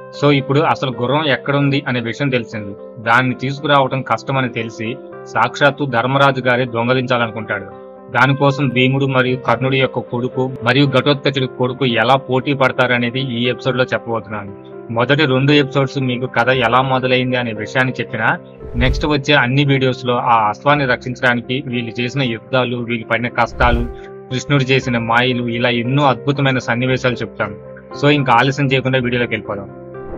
so ఇప్పుడు అసలు గుర్రం ఎక్కడుంది అనే విషయం తెలిసింది దాన్ని తీసుకురావడం కష్టమని తెలిసి సాక్షాత్తు ధర్మరాజు గారే దొంగలించాలనుకుంటాడు దానికోసం భీముడు మరియు కర్ణుడి యొక్క కొడుకు మరియు ఘటోత్కచుడి కొడుకు ఎలా పోటీ పడతారనేది ఈ ఎపిసోడ్ లో చెప్పబోతున్నాను మొదటి రెండు ఎపిసోడ్స్ మీకు కథ ఎలా మొదలైంది అనే విషయాన్ని చెప్పినా నెక్స్ట్ వచ్చే అన్ని వీడియోస్ లో ఆ అశ్వాన్ని రక్షించడానికి వీళ్ళు చేసిన యుద్ధాలు వీళ్ళు పడిన కష్టాలు కృష్ణుడు చేసిన మాయలు ఇలా ఎన్నో అద్భుతమైన సన్నివేశాలు చెప్తాను సో ఇంకా ఆలస్యం చేయకుండా వీడియోలోకి వెళ్ళిపోదాం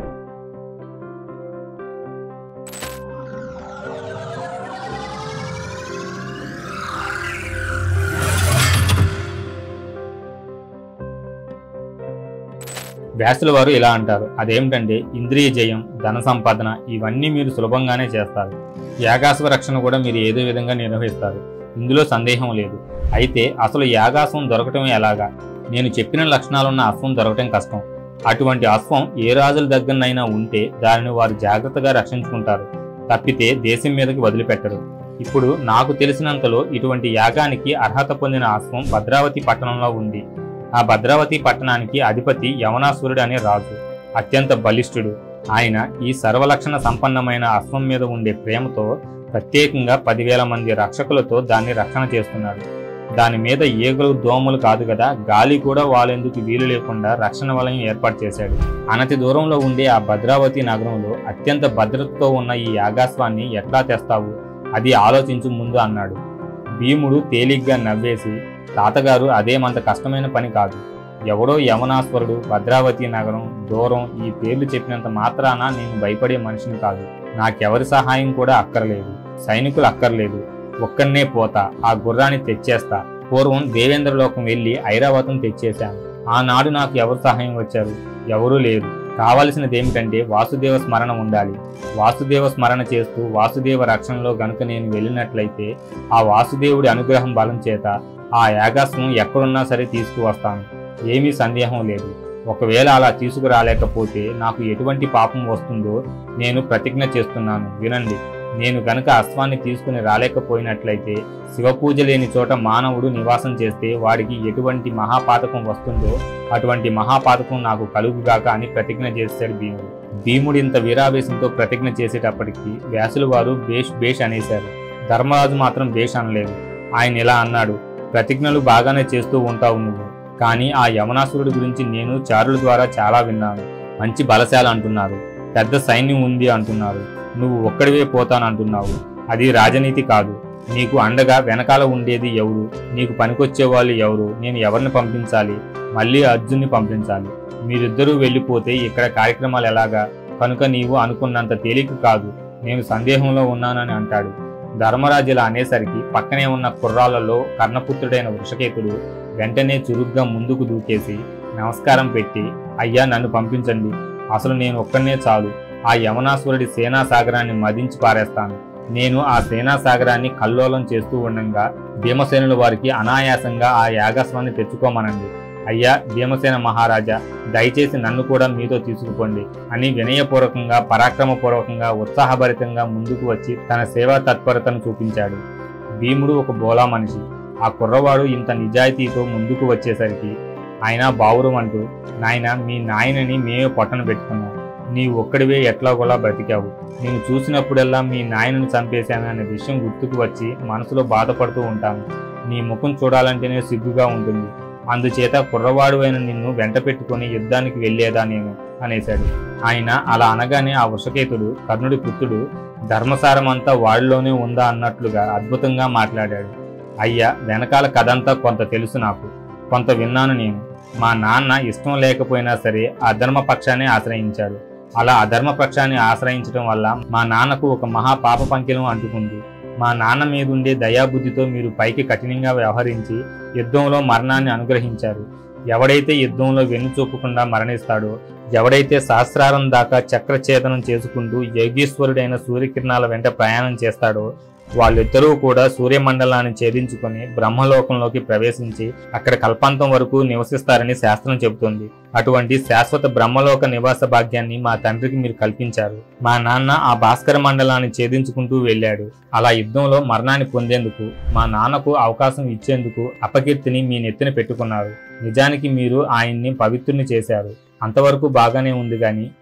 వ్యాసుల వారు ఇలా అంటారు అదేమిటంటే ఇంద్రియ జయం ధన సంపాదన ఇవన్నీ మీరు సులభంగానే చేస్తారు యాగాశ్వ రక్షణ కూడా మీరు ఏదో విధంగా నిర్వహిస్తారు ఇందులో సందేహం లేదు అయితే అసలు యాగాశ్వం దొరకటం ఎలాగా నేను చెప్పిన లక్షణాలున్న అశ్వం దొరకటం కష్టం అటువంటి అశ్వం ఏ రాజుల దగ్గరనైనా ఉంటే దానిని వారు జాగ్రత్తగా రక్షించుకుంటారు తప్పితే దేశం మీదకి వదిలిపెట్టరు ఇప్పుడు నాకు తెలిసినంతలో ఇటువంటి యాగానికి అర్హత పొందిన అశ్వం భద్రావతి పట్టణంలో ఉంది ఆ భద్రావతి పట్టణానికి అధిపతి యవనాసురుడు అనే రాజు అత్యంత బలిష్ఠుడు ఆయన ఈ సర్వలక్షణ సంపన్నమైన అశ్వం మీద ఉండే ప్రేమతో ప్రత్యేకంగా పదివేల మంది రక్షకులతో దాన్ని రక్షణ చేస్తున్నాడు దాని మీద ఈగలు దోమలు కాదు కదా గాలి కూడా వాళ్ళెందుకు వీలు లేకుండా రక్షణ వలయం ఏర్పాటు చేశాడు అనతి దూరంలో ఉండే ఆ భద్రావతి నగరంలో అత్యంత భద్రతతో ఉన్న ఈ యాగాస్వాన్ని ఎట్లా తెస్తావు అది ఆలోచించు ముందు అన్నాడు భీముడు తేలిగ్గా నవ్వేసి తాతగారు అదేమంత కష్టమైన పని కాదు ఎవడో యవనాశ్వరుడు భద్రావతి నగరం దూరం ఈ పేర్లు చెప్పినంత మాత్రాన నేను భయపడే మనిషిని కాదు నాకెవరి సహాయం కూడా అక్కర్లేదు సైనికులు అక్కర్లేదు ఒక్కనే పోతా ఆ గుర్రాన్ని తెచ్చేస్తా పూర్వం దేవేంద్రలోకం వెళ్లి ఐరావతం తెచ్చేశాను ఆనాడు నాకు ఎవరు సహాయం వచ్చారు ఎవరూ లేరు కావలసినది ఏమిటంటే వాసుదేవ స్మరణ ఉండాలి వాసుదేవ స్మరణ చేస్తూ వాసుదేవ రక్షణలో గనుక నేను వెళ్ళినట్లయితే ఆ వాసుదేవుడి అనుగ్రహం బలం చేత ఆ యాగాస్వం ఎక్కడున్నా సరే తీసుకువస్తాను ఏమీ సందేహం లేదు ఒకవేళ అలా తీసుకురాలేకపోతే నాకు ఎటువంటి పాపం వస్తుందో నేను ప్రతిజ్ఞ చేస్తున్నాను వినండి నేను గనక అశ్వాన్ని తీసుకుని రాలేకపోయినట్లయితే శివపూజ లేని చోట మానవుడు నివాసం చేస్తే వాడికి ఎటువంటి మహాపాతకం వస్తుందో అటువంటి మహాపాతకం నాకు కలుగుగాక అని ప్రతిజ్ఞ చేశాడు భీముడు భీముడు ఇంత వీరావేశంతో ప్రతిజ్ఞ చేసేటప్పటికి వ్యాసుల వారు బేష్ బేష్ అనేశారు ధర్మరాజు మాత్రం బేష్ అనలేదు ఆయన ఇలా అన్నాడు ప్రతిజ్ఞలు బాగానే చేస్తూ ఉంటావు నువ్వు కానీ ఆ యమనాసురుడి గురించి నేను చారుల ద్వారా చాలా విన్నాను మంచి బలశాల అంటున్నారు పెద్ద సైన్యం ఉంది అంటున్నారు నువ్వు ఒక్కడివే పోతానంటున్నావు అది రాజనీతి కాదు నీకు అండగా వెనకాల ఉండేది ఎవరు నీకు పనికొచ్చే వాళ్ళు ఎవరు నేను ఎవరిని పంపించాలి మళ్ళీ అర్జున్ని పంపించాలి మీరిద్దరూ వెళ్ళిపోతే ఇక్కడ కార్యక్రమాలు ఎలాగా కనుక నీవు అనుకున్నంత తేలిక కాదు నేను సందేహంలో ఉన్నానని అంటాడు ధర్మరాజు ఇలా అనేసరికి పక్కనే ఉన్న కుర్రాళ్లలో కర్ణపుత్రుడైన వృషకేతుడు వెంటనే చురుగ్గా ముందుకు దూకేసి నమస్కారం పెట్టి అయ్యా నన్ను పంపించండి అసలు నేను ఒక్కనే చాలు ఆ యమనాసురుడి సేనా సాగరాన్ని మదించి పారేస్తాను నేను ఆ సేనా సాగరాన్ని కల్లోలం చేస్తూ ఉండగా భీమసేనుల వారికి అనాయాసంగా ఆ యాగస్వాన్ని తెచ్చుకోమనండి అయ్యా భీమసేన మహారాజా దయచేసి నన్ను కూడా మీతో తీసుకుపోండి అని వినయపూర్వకంగా పరాక్రమపూర్వకంగా ఉత్సాహభరితంగా ముందుకు వచ్చి తన సేవా తత్పరతను చూపించాడు భీముడు ఒక బోలా మనిషి ఆ కుర్రవాడు ఇంత నిజాయితీతో ముందుకు వచ్చేసరికి ఆయన బావురం అంటూ నాయన మీ నాయనని మేమే పొట్టన పెట్టుకున్నాం నీ ఒక్కడివే ఎట్లాగోలా బ్రతికావు నేను చూసినప్పుడల్లా మీ నాయనని చంపేశాను అనే విషయం గుర్తుకు వచ్చి మనసులో బాధపడుతూ ఉంటాను నీ ముఖం చూడాలంటేనే సిగ్గుగా ఉంటుంది అందుచేత కుర్రవాడు అయిన నిన్ను వెంట పెట్టుకుని యుద్ధానికి వెళ్ళేదా నేను అనేశాడు ఆయన అలా అనగానే ఆ వృషకేతుడు కర్ణుడి పుత్రుడు ధర్మసారమంతా వాడిలోనే ఉందా అన్నట్లుగా అద్భుతంగా మాట్లాడాడు అయ్యా వెనకాల కథంతా కొంత తెలుసు నాకు కొంత విన్నాను నేను మా నాన్న ఇష్టం లేకపోయినా సరే అధర్మ పక్షాన్ని ఆశ్రయించాడు అలా అధర్మ పక్షాన్ని ఆశ్రయించడం వల్ల మా నాన్నకు ఒక మహా పాప పంకిలం అంటుకుంది మా నాన్న మీదుండే దయాబుద్ధితో మీరు పైకి కఠినంగా వ్యవహరించి యుద్ధంలో మరణాన్ని అనుగ్రహించారు ఎవడైతే యుద్ధంలో వెన్ను చూపకుండా మరణిస్తాడో ఎవడైతే సహస్రారం దాకా చక్రఛేదనం చేసుకుంటూ యోగీశ్వరుడైన సూర్యకిరణాల వెంట ప్రయాణం చేస్తాడో వాళ్ళిద్దరూ కూడా సూర్యమండలాన్ని ఛేదించుకొని బ్రహ్మలోకంలోకి ప్రవేశించి అక్కడ కల్పాంతం వరకు నివసిస్తారని శాస్త్రం చెబుతోంది అటువంటి శాశ్వత బ్రహ్మలోక నివాస భాగ్యాన్ని మా తండ్రికి మీరు కల్పించారు మా నాన్న ఆ భాస్కర మండలాన్ని ఛేదించుకుంటూ వెళ్ళాడు అలా యుద్ధంలో మరణాన్ని పొందేందుకు మా నాన్నకు అవకాశం ఇచ్చేందుకు అపకీర్తిని మీ నెత్తిన పెట్టుకున్నారు నిజానికి మీరు ఆయన్ని పవిత్రుని చేశారు అంతవరకు బాగానే ఉంది గాని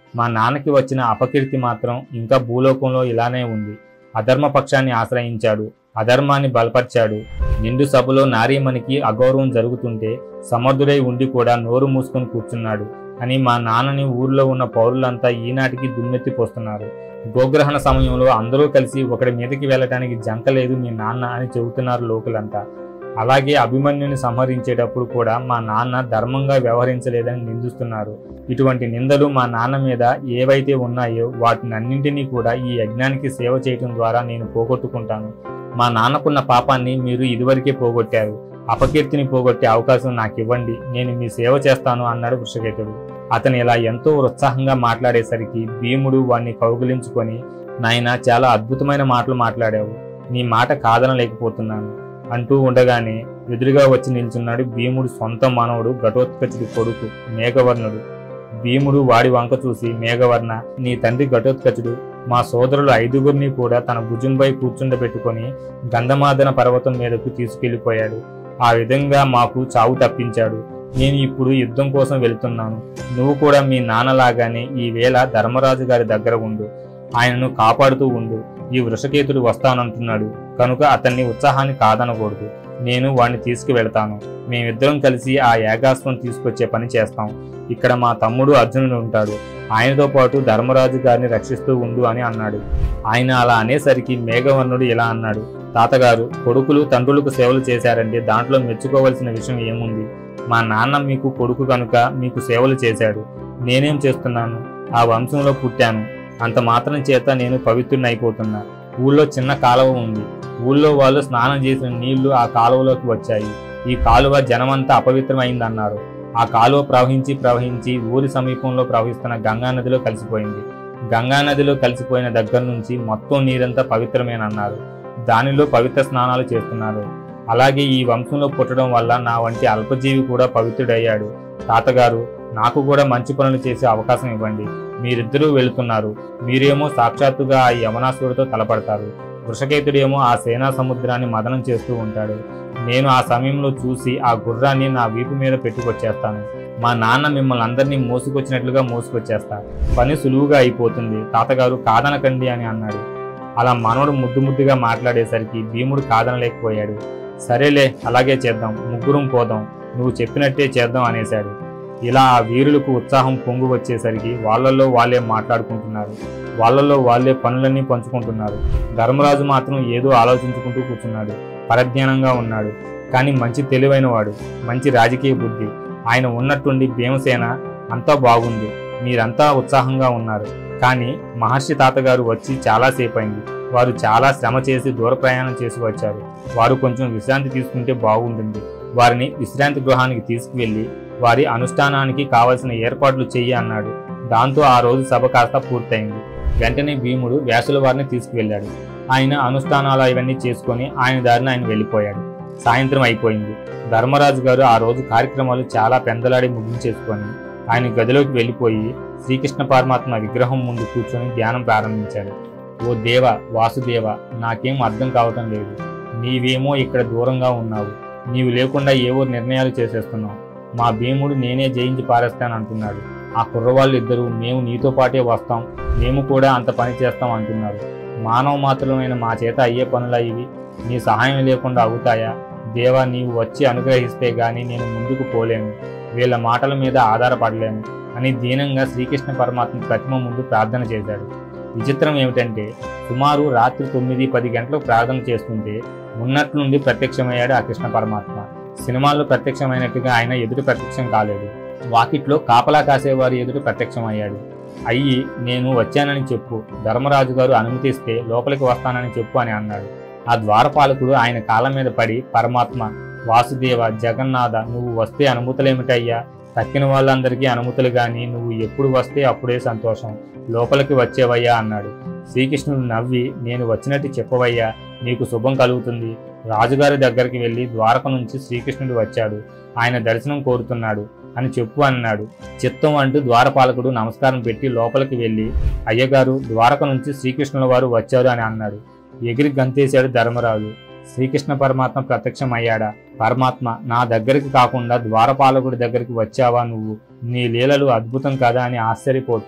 మా నాన్నకి వచ్చిన అపకీర్తి మాత్రం ఇంకా భూలోకంలో ఇలానే ఉంది అధర్మ పక్షాన్ని ఆశ్రయించాడు అధర్మాన్ని బలపరిచాడు నిండు సభలో నారీమణికి అగౌరవం జరుగుతుంటే సమర్థుడై ఉండి కూడా నోరు మూసుకొని కూర్చున్నాడు అని మా నాన్నని ఊర్లో ఉన్న పౌరులంతా ఈనాటికి దుమ్మెత్తి పోస్తున్నారు గోగ్రహణ సమయంలో అందరూ కలిసి ఒకడి మీదకి వెళ్ళటానికి జంక లేదు మీ నాన్న అని చెబుతున్నారు లోకులంతా అలాగే అభిమన్యుని సంహరించేటప్పుడు కూడా మా నాన్న ధర్మంగా వ్యవహరించలేదని నిందిస్తున్నారు ఇటువంటి నిందలు మా నాన్న మీద ఏవైతే ఉన్నాయో వాటినన్నింటినీ కూడా ఈ యజ్ఞానికి సేవ చేయటం ద్వారా నేను పోగొట్టుకుంటాను మా నాన్నకున్న పాపాన్ని మీరు ఇదివరకే పోగొట్టారు అపకీర్తిని పోగొట్టే అవకాశం నాకు ఇవ్వండి నేను మీ సేవ చేస్తాను అన్నాడు వృషకేతుడు అతను ఇలా ఎంతో ఉత్సాహంగా మాట్లాడేసరికి భీముడు వాణ్ణి కౌగులించుకొని నాయన చాలా అద్భుతమైన మాటలు మాట్లాడావు నీ మాట కాదనలేకపోతున్నాను అంటూ ఉండగానే ఎదురుగా వచ్చి నిల్చున్నాడు భీముడు సొంత మానవుడు ఘటోత్కచుడి కొడుకు మేఘవర్ణుడు భీముడు వాడి వంక చూసి మేఘవర్ణ నీ తండ్రి ఘటోత్కచుడు మా సోదరులు ఐదుగురిని కూడా తన భుజంపై కూర్చుండబెట్టుకొని గంధమాదన పర్వతం మీదకు తీసుకెళ్లిపోయాడు ఆ విధంగా మాకు చావు తప్పించాడు నేను ఇప్పుడు యుద్ధం కోసం వెళ్తున్నాను నువ్వు కూడా మీ నాన్నలాగానే ఈ వేళ ధర్మరాజు గారి దగ్గర ఉండు ఆయనను కాపాడుతూ ఉండు ఈ వృషకేతుడు వస్తానంటున్నాడు కనుక అతన్ని ఉత్సాహాన్ని కాదనకూడదు నేను వాణ్ణి తీసుకువెళ్తాను మేమిద్దరం కలిసి ఆ యాగాస్త్రం తీసుకొచ్చే పని చేస్తాం ఇక్కడ మా తమ్ముడు అర్జునుడు ఉంటాడు ఆయనతో పాటు ధర్మరాజు గారిని రక్షిస్తూ ఉండు అని అన్నాడు ఆయన అలా అనేసరికి మేఘవర్ణుడు ఇలా అన్నాడు తాతగారు కొడుకులు తండ్రులకు సేవలు చేశారంటే దాంట్లో మెచ్చుకోవలసిన విషయం ఏముంది మా నాన్న మీకు కొడుకు కనుక మీకు సేవలు చేశాడు నేనేం చేస్తున్నాను ఆ వంశంలో పుట్టాను అంత మాత్రం చేత నేను పవిత్రునైపోతున్నా ఊళ్ళో చిన్న కాలువ ఉంది ఊళ్ళో వాళ్ళు స్నానం చేసిన నీళ్లు ఆ కాలువలోకి వచ్చాయి ఈ కాలువ జనమంతా అపవిత్రమైందన్నారు ఆ కాలువ ప్రవహించి ప్రవహించి ఊరి సమీపంలో ప్రవహిస్తున్న గంగా నదిలో కలిసిపోయింది గంగా నదిలో కలిసిపోయిన దగ్గర నుంచి మొత్తం నీరంతా పవిత్రమేనన్నారు దానిలో పవిత్ర స్నానాలు చేస్తున్నారు అలాగే ఈ వంశంలో పుట్టడం వల్ల నా వంటి అల్పజీవి కూడా పవిత్రుడయ్యాడు తాతగారు నాకు కూడా మంచి పనులు చేసే అవకాశం ఇవ్వండి మీరిద్దరూ వెళుతున్నారు మీరేమో సాక్షాత్తుగా ఆ యమనాసురుడితో తలపడతారు వృషకేతుడేమో ఆ సేనా సముద్రాన్ని మదనం చేస్తూ ఉంటాడు నేను ఆ సమయంలో చూసి ఆ గుర్రాన్ని నా వీపు మీద పెట్టుకొచ్చేస్తాను మా నాన్న మిమ్మల్ని అందరినీ మోసుకొచ్చినట్లుగా మోసుకొచ్చేస్తా పని సులువుగా అయిపోతుంది తాతగారు కాదనకండి అని అన్నాడు అలా మనవడు ముద్దు ముద్దుగా మాట్లాడేసరికి భీముడు కాదనలేకపోయాడు సరేలే అలాగే చేద్దాం ముగ్గురం పోదాం నువ్వు చెప్పినట్టే చేద్దాం అనేశాడు ఇలా ఆ వీరులకు ఉత్సాహం పొంగు వచ్చేసరికి వాళ్ళల్లో వాళ్ళే మాట్లాడుకుంటున్నారు వాళ్ళల్లో వాళ్ళే పనులన్నీ పంచుకుంటున్నారు ధర్మరాజు మాత్రం ఏదో ఆలోచించుకుంటూ కూర్చున్నాడు పరజ్ఞానంగా ఉన్నాడు కానీ మంచి తెలివైన వాడు మంచి రాజకీయ బుద్ధి ఆయన ఉన్నట్టుండి భీమసేన అంతా బాగుంది మీరంతా ఉత్సాహంగా ఉన్నారు కానీ మహర్షి తాతగారు వచ్చి చాలాసేపు అయింది వారు చాలా శ్రమ చేసి దూర ప్రయాణం చేసి వచ్చారు వారు కొంచెం విశ్రాంతి తీసుకుంటే బాగుంటుంది వారిని విశ్రాంతి గృహానికి తీసుకువెళ్ళి వారి అనుష్ఠానానికి కావలసిన ఏర్పాట్లు చెయ్యి అన్నాడు దాంతో ఆ రోజు సభ కాస్త పూర్తయింది వెంటనే భీముడు వ్యాసుల వారిని తీసుకువెళ్ళాడు ఆయన అనుష్ఠానాలు అవన్నీ చేసుకొని ఆయన దారిన ఆయన వెళ్ళిపోయాడు సాయంత్రం అయిపోయింది ధర్మరాజు గారు ఆ రోజు కార్యక్రమాలు చాలా పెందలాడి ముగించేసుకొని ఆయన గదిలోకి వెళ్ళిపోయి శ్రీకృష్ణ పరమాత్మ విగ్రహం ముందు కూర్చొని ధ్యానం ప్రారంభించాడు ఓ దేవ వాసుదేవ నాకేం అర్థం కావటం లేదు నీవేమో ఇక్కడ దూరంగా ఉన్నావు నీవు లేకుండా ఏవో నిర్ణయాలు చేసేస్తున్నావు మా భీముడు నేనే జయించి పారేస్తాను అంటున్నాడు ఆ కుర్రవాళ్ళు ఇద్దరు మేము నీతో పాటే వస్తాం మేము కూడా అంత పని చేస్తాం అంటున్నారు మానవ మాత్రమైన మా చేత అయ్యే పనులా ఇవి నీ సహాయం లేకుండా అవుతాయా దేవా నీవు వచ్చి అనుగ్రహిస్తే గాని నేను ముందుకు పోలేను వీళ్ళ మాటల మీద ఆధారపడలేను అని దీనంగా శ్రీకృష్ణ పరమాత్మ ప్రతిమ ముందు ప్రార్థన చేశాడు విచిత్రం ఏమిటంటే సుమారు రాత్రి తొమ్మిది పది గంటలకు ప్రార్థన చేస్తుంటే ఉన్నట్లుండి ప్రత్యక్షమయ్యాడు ఆ కృష్ణ పరమాత్మ సినిమాల్లో ప్రత్యక్షమైనట్టుగా ఆయన ఎదురు ప్రత్యక్షం కాలేదు వాకిట్లో కాపలా కాసేవారి ఎదురు ప్రత్యక్షమయ్యాడు అయ్యి నేను వచ్చానని చెప్పు ధర్మరాజు గారు అనుమతిస్తే లోపలికి వస్తానని చెప్పు అని అన్నాడు ఆ ద్వారపాలకుడు ఆయన కాళ్ళ మీద పడి పరమాత్మ వాసుదేవ జగన్నాథ నువ్వు వస్తే అనుమతులేమిటయ్యా తక్కిన వాళ్ళందరికీ అనుమతులు గాని నువ్వు ఎప్పుడు వస్తే అప్పుడే సంతోషం లోపలికి వచ్చేవయ్యా అన్నాడు శ్రీకృష్ణుడు నవ్వి నేను వచ్చినట్టు చెప్పవయ్యా నీకు శుభం కలుగుతుంది రాజుగారి దగ్గరికి వెళ్ళి ద్వారక నుంచి శ్రీకృష్ణుడు వచ్చాడు ఆయన దర్శనం కోరుతున్నాడు అని చెప్పు అన్నాడు చిత్తం అంటూ ద్వారపాలకుడు నమస్కారం పెట్టి లోపలికి వెళ్ళి అయ్యగారు ద్వారక నుంచి శ్రీకృష్ణుల వారు వచ్చారు అని అన్నాడు ఎగిరి గంతేశాడు ధర్మరాజు శ్రీకృష్ణ పరమాత్మ ప్రత్యక్షం అయ్యాడా పరమాత్మ నా దగ్గరికి కాకుండా ద్వారపాలకుడి దగ్గరికి వచ్చావా నువ్వు నీ లీలలు అద్భుతం కదా అని ఆశ్చర్యపోతూ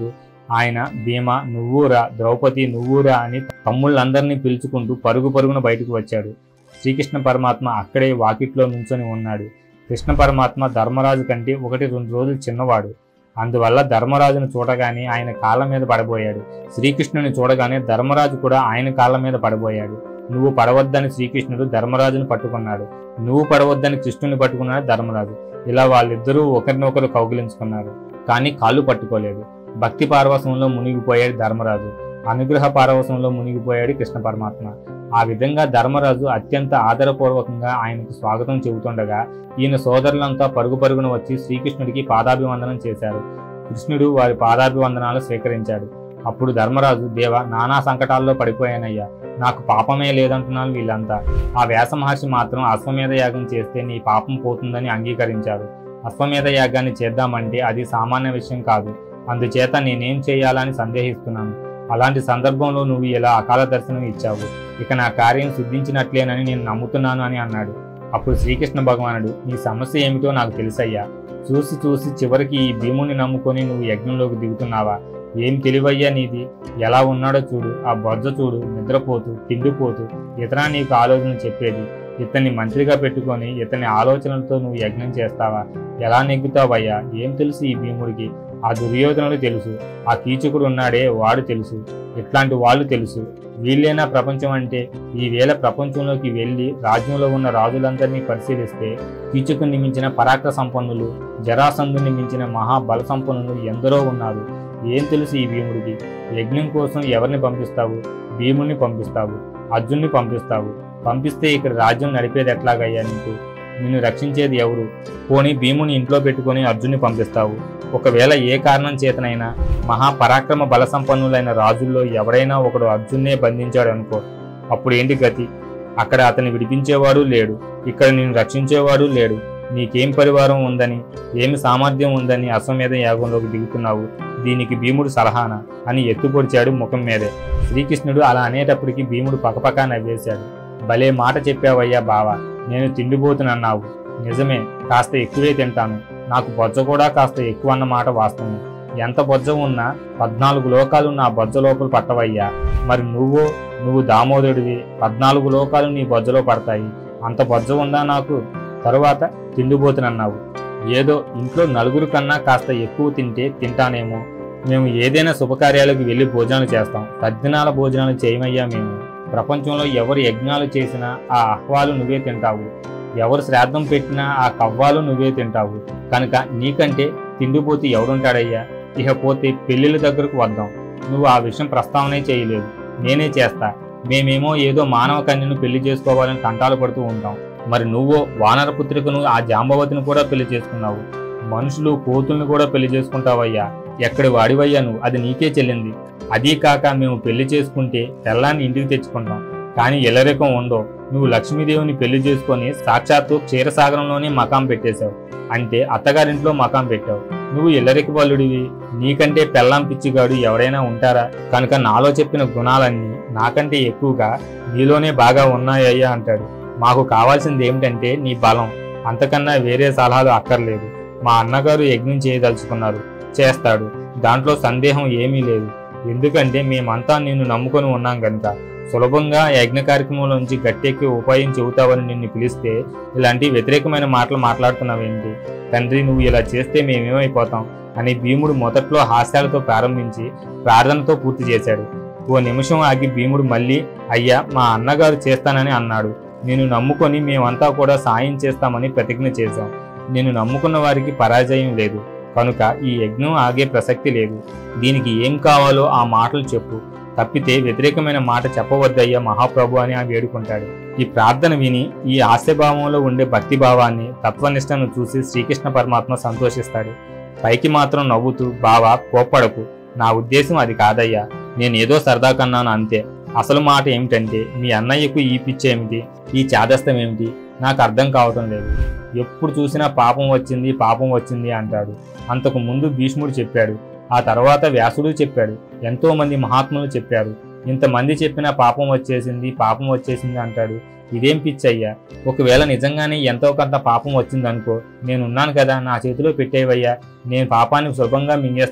ఆయన భీమ నువ్వురా ద్రౌపది నువ్వురా అని తమ్ముళ్ళందరినీ పిలుచుకుంటూ పరుగు పరుగున బయటకు వచ్చాడు శ్రీకృష్ణ పరమాత్మ అక్కడే వాకిట్లో నుంచొని ఉన్నాడు కృష్ణ పరమాత్మ ధర్మరాజు కంటే ఒకటి రెండు రోజులు చిన్నవాడు అందువల్ల ధర్మరాజును చూడగానే ఆయన కాళ్ళ మీద పడబోయాడు శ్రీకృష్ణుని చూడగానే ధర్మరాజు కూడా ఆయన కాళ్ళ మీద పడబోయాడు నువ్వు పడవద్దని శ్రీకృష్ణుడు ధర్మరాజును పట్టుకున్నాడు నువ్వు పడవద్దని కృష్ణుని పట్టుకున్నాడు ధర్మరాజు ఇలా వాళ్ళిద్దరూ ఒకరినొకరు కౌగిలించుకున్నారు కానీ కాళ్ళు పట్టుకోలేదు భక్తి పారవశంలో మునిగిపోయాడు ధర్మరాజు అనుగ్రహ పారవశంలో మునిగిపోయాడు కృష్ణ పరమాత్మ ఆ విధంగా ధర్మరాజు అత్యంత ఆదరపూర్వకంగా ఆయనకు స్వాగతం చెబుతుండగా ఈయన సోదరులంతా పరుగు పరుగున వచ్చి శ్రీకృష్ణుడికి పాదాభివందనం చేశారు కృష్ణుడు వారి పాదాభివందనాలు స్వీకరించాడు అప్పుడు ధర్మరాజు దేవ నానా సంకటాల్లో పడిపోయానయ్యా నాకు పాపమే లేదంటున్నారు వీళ్ళంతా ఆ వ్యాస మహర్షి మాత్రం అశ్వమేధ యాగం చేస్తే నీ పాపం పోతుందని అంగీకరించారు అశ్వమేధ యాగాన్ని చేద్దామంటే అది సామాన్య విషయం కాదు అందుచేత నేనేం చేయాలని సందేహిస్తున్నాను అలాంటి సందర్భంలో నువ్వు ఇలా అకాల దర్శనం ఇచ్చావు ఇక నా కార్యం సిద్ధించినట్లేనని నేను నమ్ముతున్నాను అని అన్నాడు అప్పుడు శ్రీకృష్ణ భగవానుడు నీ సమస్య ఏమిటో నాకు తెలుసయ్యా చూసి చూసి చివరికి ఈ భీముని నమ్ముకొని నువ్వు యజ్ఞంలోకి దిగుతున్నావా ఏం తెలివయ్యా నీది ఎలా ఉన్నాడో చూడు ఆ బొజ్జ చూడు నిద్రపోతూ తిండిపోతూ ఇతరా నీకు ఆలోచన చెప్పేది ఇతన్ని మంత్రిగా పెట్టుకొని ఇతని ఆలోచనలతో నువ్వు యజ్ఞం చేస్తావా ఎలా నెగ్గుతావయ్యా ఏం తెలుసు ఈ భీముడికి ఆ దుర్యోధనుడు తెలుసు ఆ కీచకుడు ఉన్నాడే వాడు తెలుసు ఇట్లాంటి వాళ్ళు తెలుసు వీళ్ళేనా ప్రపంచం అంటే ఈ వేళ ప్రపంచంలోకి వెళ్ళి రాజ్యంలో ఉన్న రాజులందరినీ పరిశీలిస్తే కీచకుని మించిన పరాక్ర సంపన్నులు జరాసంధుని మించిన మహాబల సంపన్నులు ఎందరో ఉన్నారు ఏం తెలుసు ఈ భీముడికి యజ్ఞం కోసం ఎవరిని పంపిస్తావు భీముడిని పంపిస్తావు అర్జున్ని పంపిస్తావు పంపిస్తే ఇక్కడ రాజ్యం నడిపేది ఎట్లాగయ్యా నీకు నిన్ను రక్షించేది ఎవరు పోనీ భీముని ఇంట్లో పెట్టుకొని అర్జున్ని పంపిస్తావు ఒకవేళ ఏ కారణం చేతనైనా మహాపరాక్రమ బల సంపన్నులైన రాజుల్లో ఎవరైనా ఒకడు అర్జున్నే బంధించాడు అనుకో అప్పుడు ఏంటి గతి అక్కడ అతన్ని విడిపించేవాడు లేడు ఇక్కడ నిన్ను రక్షించేవాడు లేడు నీకేం పరివారం ఉందని ఏమి సామర్థ్యం ఉందని అశ్వమేధ యాగంలోకి దిగుతున్నావు దీనికి భీముడు సలహానా అని ఎత్తుపొడిచాడు ముఖం మీదే శ్రీకృష్ణుడు అలా అనేటప్పటికి భీముడు పకపకా నవ్వేశాడు భలే మాట చెప్పావయ్యా బావా నేను తిండిపోతునన్నావు నిజమే కాస్త ఎక్కువే తింటాను నాకు బొజ్జ కూడా కాస్త ఎక్కువ అన్న మాట వాస్తవం ఎంత బొజ్జ ఉన్నా పద్నాలుగు లోకాలు నా బొజ్జ లోపల పట్టవయ్యా మరి నువ్వు నువ్వు దామోదరుడివి పద్నాలుగు లోకాలు నీ బొజ్జలో పడతాయి అంత బొజ్జ ఉందా నాకు తరువాత తిండిపోతునన్నావు ఏదో ఇంట్లో నలుగురు కన్నా కాస్త ఎక్కువ తింటే తింటానేమో మేము ఏదైనా శుభకార్యాలకు వెళ్ళి భోజనాలు చేస్తాం తద్దినాల భోజనాలు చేయమయ్యా మేము ప్రపంచంలో ఎవరు యజ్ఞాలు చేసినా ఆ ఆహ్వాలు నువ్వే తింటావు ఎవరు శ్రాద్ధం పెట్టినా ఆ కవ్వాలు నువ్వే తింటావు కనుక నీకంటే తిండిపోతే ఎవడుంటాడయ్యా ఇక పోతే పెళ్లిళ్ళ దగ్గరకు వద్దాం నువ్వు ఆ విషయం ప్రస్తావనే చేయలేదు నేనే చేస్తా మేమేమో ఏదో మానవ కన్యను పెళ్లి చేసుకోవాలని తంటాలు పడుతూ ఉంటాం మరి నువ్వో వానరపుత్రికను ఆ జాంబవతిని కూడా పెళ్లి చేసుకున్నావు మనుషులు కోతుల్ని కూడా పెళ్లి చేసుకుంటావయ్యా ఎక్కడి వాడివయ్యా నువ్వు అది నీకే చెల్లింది అదీ కాక మేము పెళ్లి చేసుకుంటే తెల్లాన్ని ఇంటికి తెచ్చుకుంటాం కానీ ఎల్లరికం ఉండో నువ్వు లక్ష్మీదేవిని పెళ్లి చేసుకొని సాక్షాత్తు క్షీరసాగరంలోనే మకాం పెట్టేశావు అంటే అత్తగారింట్లో మకాం పెట్టావు నువ్వు ఎల్లరికి బల్లుడివి నీకంటే పెళ్ళాం పిచ్చిగాడు ఎవరైనా ఉంటారా కనుక నాలో చెప్పిన గుణాలన్నీ నాకంటే ఎక్కువగా నీలోనే బాగా ఉన్నాయ్యా అంటాడు మాకు కావాల్సింది ఏమిటంటే నీ బలం అంతకన్నా వేరే సలహాలు అక్కర్లేదు మా అన్నగారు యజ్ఞం చేయదలుచుకున్నారు చేస్తాడు దాంట్లో సందేహం ఏమీ లేదు ఎందుకంటే మేమంతా నిన్ను నమ్ముకొని ఉన్నాం గనుక సులభంగా యజ్ఞ కార్యక్రమంలోంచి గట్టెక్కి ఉపాయం చెబుతావని నిన్ను పిలిస్తే ఇలాంటి వ్యతిరేకమైన మాటలు మాట్లాడుతున్నావేంటి తండ్రి నువ్వు ఇలా చేస్తే మేమేమైపోతాం అని భీముడు మొదట్లో హాస్యాలతో ప్రారంభించి ప్రార్థనతో పూర్తి చేశాడు ఓ నిమిషం ఆగి భీముడు మళ్ళీ అయ్యా మా అన్నగారు చేస్తానని అన్నాడు నేను నమ్ముకొని మేమంతా కూడా సాయం చేస్తామని ప్రతిజ్ఞ చేశాం నేను నమ్ముకున్న వారికి పరాజయం లేదు కనుక ఈ యజ్ఞం ఆగే ప్రసక్తి లేదు దీనికి ఏం కావాలో ఆ మాటలు చెప్పు తప్పితే వ్యతిరేకమైన మాట చెప్పవద్దయ్యా మహాప్రభు అని ఆ వేడుకుంటాడు ఈ ప్రార్థన విని ఈ ఆశయభావంలో ఉండే భక్తి భావాన్ని తత్వనిష్టను చూసి శ్రీకృష్ణ పరమాత్మ సంతోషిస్తాడు పైకి మాత్రం నవ్వుతూ బావా కోప్పడకు నా ఉద్దేశం అది కాదయ్యా నేనేదో సరదా కన్నాను అంతే అసలు మాట ఏమిటంటే మీ అన్నయ్యకు ఈ పిచ్చి ఏమిటి ఈ చాదస్తం ఏమిటి నాకు అర్థం కావటం లేదు ఎప్పుడు చూసినా పాపం వచ్చింది పాపం వచ్చింది అంటాడు అంతకు ముందు భీష్ముడు చెప్పాడు ఆ తర్వాత వ్యాసుడు చెప్పాడు ఎంతో మంది మహాత్ములు చెప్పారు ఇంతమంది చెప్పినా పాపం వచ్చేసింది పాపం వచ్చేసింది అంటాడు ఇదేం పిచ్చయ్యా ఒకవేళ నిజంగానే ఎంతో కొంత పాపం వచ్చిందనుకో నేనున్నాను కదా నా చేతిలో పెట్టేవయ్యా నేను పాపాన్ని సులభంగా మింగేస్తాను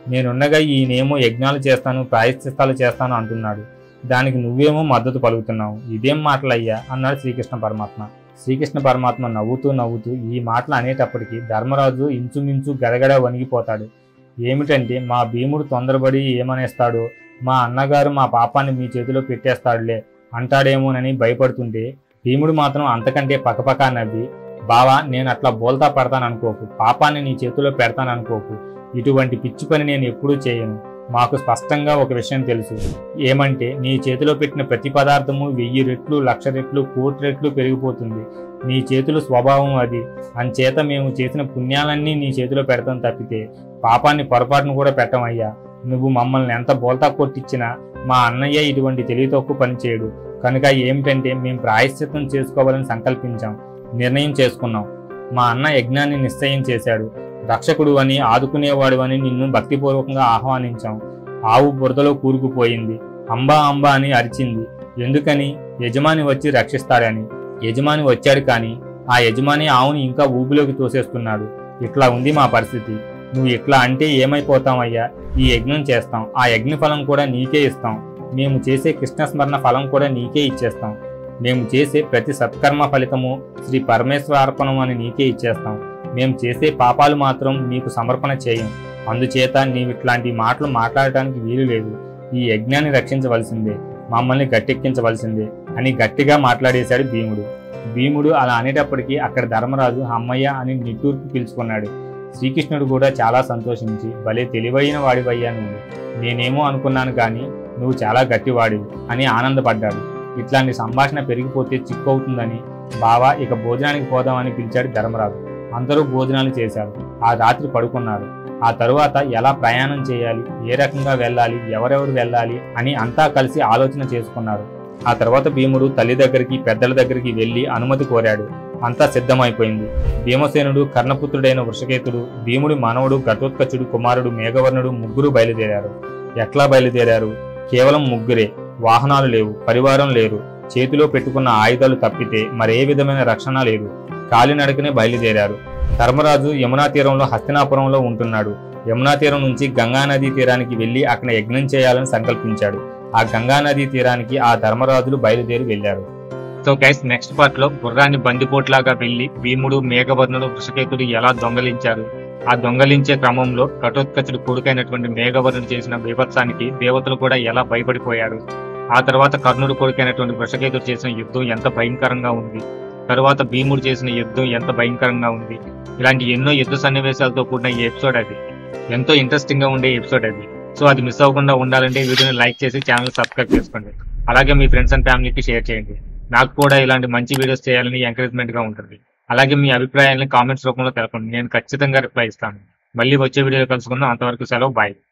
నేనుండగా ఈయనేమో యజ్ఞాలు చేస్తాను ప్రాయశ్చిత్తాలు చేస్తాను అంటున్నాడు దానికి నువ్వేమో మద్దతు పలుకుతున్నావు ఇదేం మాటలయ్యా అన్నాడు శ్రీకృష్ణ పరమాత్మ శ్రీకృష్ణ పరమాత్మ నవ్వుతూ నవ్వుతూ ఈ మాటలు అనేటప్పటికీ ధర్మరాజు ఇంచుమించు గడగడ వణిగిపోతాడు ఏమిటంటే మా భీముడు తొందరపడి ఏమనేస్తాడో మా అన్నగారు మా పాపాన్ని మీ చేతిలో పెట్టేస్తాడులే అంటాడేమోనని భయపడుతుంటే భీముడు మాత్రం అంతకంటే పకపకా నవ్వి బావా నేను అట్లా బోల్తా పడతాననుకోకు పాపాన్ని నీ చేతిలో పెడతాననుకోకు ఇటువంటి పిచ్చి పని నేను ఎప్పుడూ చేయను మాకు స్పష్టంగా ఒక విషయం తెలుసు ఏమంటే నీ చేతిలో పెట్టిన ప్రతి పదార్థము వెయ్యి రెట్లు లక్ష రెట్లు కోటి రెట్లు పెరిగిపోతుంది నీ చేతుల స్వభావం అది అంచేత మేము చేసిన పుణ్యాలన్నీ నీ చేతిలో పెడతాం తప్పితే పాపాన్ని పొరపాటును కూడా పెట్టమయ్యా నువ్వు మమ్మల్ని ఎంత బోల్తా కొట్టించినా మా అన్నయ్య ఇటువంటి తెలివి తక్కువ పని చేయడు కనుక ఏమిటంటే మేము ప్రాయశ్చిత్తం చేసుకోవాలని సంకల్పించాం నిర్ణయం చేసుకున్నాం మా అన్న యజ్ఞాన్ని నిశ్చయం చేశాడు రక్షకుడు అని ఆదుకునేవాడు అని నిన్ను భక్తిపూర్వకంగా ఆహ్వానించాం ఆవు బురదలో కూరుకుపోయింది అంబా అంబా అని అరిచింది ఎందుకని యజమాని వచ్చి రక్షిస్తాడని యజమాని వచ్చాడు కానీ ఆ యజమాని ఆవుని ఇంకా ఊబిలోకి తోసేస్తున్నాడు ఇట్లా ఉంది మా పరిస్థితి నువ్వు ఇట్లా అంటే ఏమైపోతామయ్యా ఈ యజ్ఞం చేస్తాం ఆ యజ్ఞ ఫలం కూడా నీకే ఇస్తాం మేము చేసే కృష్ణస్మరణ ఫలం కూడా నీకే ఇచ్చేస్తాం మేము చేసే ప్రతి సత్కర్మ ఫలితము శ్రీ పరమేశ్వరార్పణం అని నీకే ఇచ్చేస్తాం మేము చేసే పాపాలు మాత్రం నీకు సమర్పణ చేయం అందుచేత నీవు ఇట్లాంటి మాటలు మాట్లాడటానికి వీలు లేదు ఈ యజ్ఞాన్ని రక్షించవలసిందే మమ్మల్ని గట్టెక్కించవలసిందే అని గట్టిగా మాట్లాడేశాడు భీముడు భీముడు అలా అనేటప్పటికీ అక్కడ ధర్మరాజు అమ్మయ్య అని నిట్టూర్పు పిలుచుకున్నాడు శ్రీకృష్ణుడు కూడా చాలా సంతోషించి భలే తెలివైన వాడివయ్యా నువ్వు నేనేమో అనుకున్నాను కానీ నువ్వు చాలా గట్టివాడివి అని ఆనందపడ్డాడు ఇట్లాంటి సంభాషణ పెరిగిపోతే చిక్కవుతుందని బావా ఇక భోజనానికి పోదామని పిలిచాడు ధర్మరాజు అందరూ భోజనాలు చేశారు ఆ రాత్రి పడుకున్నారు ఆ తరువాత ఎలా ప్రయాణం చేయాలి ఏ రకంగా వెళ్ళాలి ఎవరెవరు వెళ్ళాలి అని అంతా కలిసి ఆలోచన చేసుకున్నారు ఆ తర్వాత భీముడు తల్లి దగ్గరికి పెద్దల దగ్గరికి వెళ్లి అనుమతి కోరాడు అంతా సిద్ధమైపోయింది భీమసేనుడు కర్ణపుత్రుడైన వృషకేతుడు భీముడి మనవడు ఘటోత్కచుడు కుమారుడు మేఘవర్ణుడు ముగ్గురు బయలుదేరారు ఎట్లా బయలుదేరారు కేవలం ముగ్గురే వాహనాలు లేవు పరివారం లేరు చేతిలో పెట్టుకున్న ఆయుధాలు తప్పితే మరే విధమైన రక్షణ లేదు కాలినడకనే బయలుదేరారు ధర్మరాజు యమునా తీరంలో హస్తినాపురంలో ఉంటున్నాడు యమునా తీరం నుంచి గంగా నదీ తీరానికి వెళ్లి అక్కడ యజ్ఞం చేయాలని సంకల్పించాడు ఆ గంగా నదీ తీరానికి ఆ ధర్మరాజులు బయలుదేరి వెళ్లారు సో గైస్ నెక్స్ట్ పార్ట్ లో గుర్రాన్ని బందిపోట్లాగా వెళ్లి భీముడు మేఘవర్ణుడు వృషకేతుడు ఎలా దొంగలించారు ఆ దొంగలించే క్రమంలో ఘటోత్కచుడు కొడుకైనటువంటి మేఘవర్ణుడు చేసిన బీభత్సానికి దేవతలు కూడా ఎలా భయపడిపోయారు ఆ తర్వాత కర్ణుడు కొడుకైనటువంటి వృషకేతుడు చేసిన యుద్ధం ఎంత భయంకరంగా ఉంది తరువాత భీముడు చేసిన యుద్ధం ఎంత భయంకరంగా ఉంది ఇలాంటి ఎన్నో యుద్ధ సన్నివేశాలతో కూడిన ఈ ఎపిసోడ్ అది ఎంతో ఇంట్రెస్టింగ్ గా ఉండే ఎపిసోడ్ అది సో అది మిస్ అవ్వకుండా ఉండాలంటే ఈ వీడియోని లైక్ చేసి ఛానల్ సబ్స్క్రైబ్ చేసుకోండి అలాగే మీ ఫ్రెండ్స్ అండ్ ఫ్యామిలీకి షేర్ చేయండి నాకు కూడా ఇలాంటి మంచి వీడియోస్ చేయాలని ఎంకరేజ్మెంట్ గా ఉంటుంది అలాగే మీ అభిప్రాయాలను కామెంట్స్ రూపంలో తెలపండి నేను ఖచ్చితంగా రిప్లై ఇస్తాను మళ్ళీ వచ్చే వీడియోలో కలుసుకుందాం అంతవరకు సెలవు బాయ్